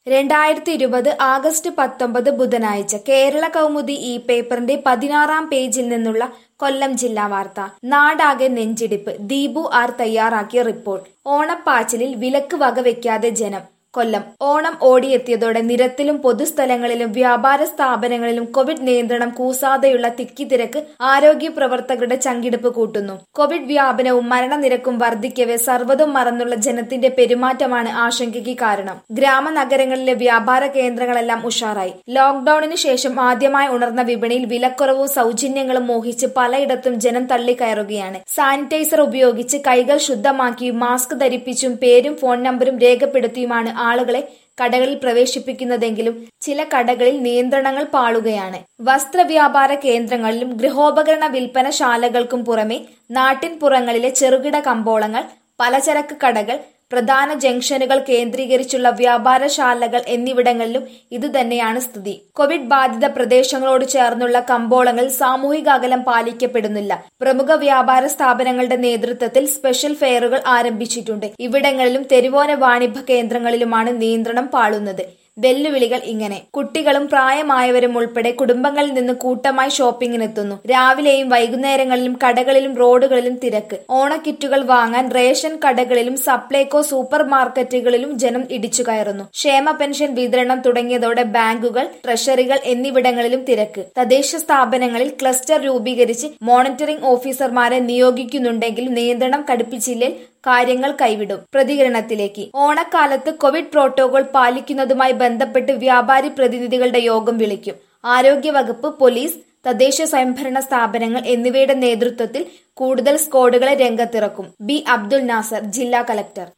രണ്ടായിരത്തി ഇരുപത് ആഗസ്റ്റ് പത്തൊമ്പത് ബുധനാഴ്ച കേരള കൗമുദി ഈ പേപ്പറിന്റെ പതിനാറാം പേജിൽ നിന്നുള്ള കൊല്ലം ജില്ലാ വാർത്ത നാടാകെ നെഞ്ചിടിപ്പ് ദീപു ആർ തയ്യാറാക്കിയ റിപ്പോർട്ട് ഓണപ്പാച്ചിലിൽ വിലക്ക് വകവെക്കാതെ ജനം കൊല്ലം ഓണം ഓടിയെത്തിയതോടെ നിരത്തിലും പൊതുസ്ഥലങ്ങളിലും വ്യാപാര സ്ഥാപനങ്ങളിലും കോവിഡ് നിയന്ത്രണം കൂസാതെയുള്ള തിക്കിത്തിരക്ക് ആരോഗ്യ പ്രവർത്തകരുടെ ചങ്കിടിപ്പ് കൂട്ടുന്നു കോവിഡ് വ്യാപനവും മരണനിരക്കും വർദ്ധിക്കവെ സർവ്വതും മറന്നുള്ള ജനത്തിന്റെ പെരുമാറ്റമാണ് ആശങ്കയ്ക്ക് കാരണം ഗ്രാമനഗരങ്ങളിലെ വ്യാപാര കേന്ദ്രങ്ങളെല്ലാം ഉഷാറായി ലോക്ഡൌണിന് ശേഷം ആദ്യമായി ഉണർന്ന വിപണിയിൽ വിലക്കുറവും സൗജന്യങ്ങളും മോഹിച്ച് പലയിടത്തും ജനം തള്ളിക്കയറുകയാണ് സാനിറ്റൈസർ ഉപയോഗിച്ച് കൈകൾ ശുദ്ധമാക്കിയും മാസ്ക് ധരിപ്പിച്ചും പേരും ഫോൺ നമ്പരും രേഖപ്പെടുത്തിയുമാണ് ആളുകളെ കടകളിൽ പ്രവേശിപ്പിക്കുന്നതെങ്കിലും ചില കടകളിൽ നിയന്ത്രണങ്ങൾ പാളുകയാണ് വസ്ത്രവ്യാപാര കേന്ദ്രങ്ങളിലും ഗൃഹോപകരണ വിൽപ്പനശാലകൾക്കും പുറമെ നാട്ടിൻപുറങ്ങളിലെ ചെറുകിട കമ്പോളങ്ങൾ പലചരക്ക് കടകൾ പ്രധാന ജംഗ്ഷനുകൾ കേന്ദ്രീകരിച്ചുള്ള വ്യാപാരശാലകൾ എന്നിവിടങ്ങളിലും ഇതുതന്നെയാണ് സ്ഥിതി കോവിഡ് ബാധിത പ്രദേശങ്ങളോട് ചേർന്നുള്ള കമ്പോളങ്ങളിൽ സാമൂഹിക അകലം പാലിക്കപ്പെടുന്നില്ല പ്രമുഖ വ്യാപാര സ്ഥാപനങ്ങളുടെ നേതൃത്വത്തിൽ സ്പെഷ്യൽ ഫെയറുകൾ ആരംഭിച്ചിട്ടുണ്ട് ഇവിടങ്ങളിലും തെരുവോന വാണിഭ കേന്ദ്രങ്ങളിലുമാണ് നിയന്ത്രണം പാളുന്നത് വെല്ലുവിളികൾ ഇങ്ങനെ കുട്ടികളും പ്രായമായവരും ഉൾപ്പെടെ കുടുംബങ്ങളിൽ നിന്ന് കൂട്ടമായി ഷോപ്പിങ്ങിനെത്തുന്നു രാവിലെയും വൈകുന്നേരങ്ങളിലും കടകളിലും റോഡുകളിലും തിരക്ക് ഓണക്കിറ്റുകൾ വാങ്ങാൻ റേഷൻ കടകളിലും സപ്ലൈകോ സൂപ്പർ മാർക്കറ്റുകളിലും ജനം ഇടിച്ചു കയറുന്നു ക്ഷേമ പെൻഷൻ വിതരണം തുടങ്ങിയതോടെ ബാങ്കുകൾ ട്രഷറികൾ എന്നിവിടങ്ങളിലും തിരക്ക് തദ്ദേശ സ്ഥാപനങ്ങളിൽ ക്ലസ്റ്റർ രൂപീകരിച്ച് മോണിറ്ററിംഗ് ഓഫീസർമാരെ നിയോഗിക്കുന്നുണ്ടെങ്കിലും നിയന്ത്രണം കടുപ്പിച്ചില്ലേൽ കാര്യങ്ങൾ കൈവിടും പ്രതികരണത്തിലേക്ക് ഓണക്കാലത്ത് കോവിഡ് പ്രോട്ടോകോൾ പാലിക്കുന്നതുമായി ബന്ധപ്പെട്ട് വ്യാപാരി പ്രതിനിധികളുടെ യോഗം വിളിക്കും ആരോഗ്യവകുപ്പ് പോലീസ് തദ്ദേശ സ്വയംഭരണ സ്ഥാപനങ്ങൾ എന്നിവയുടെ നേതൃത്വത്തിൽ കൂടുതൽ സ്ക്വാഡുകളെ രംഗത്തിറക്കും ബി അബ്ദുൽ നാസർ ജില്ലാ കലക്ടർ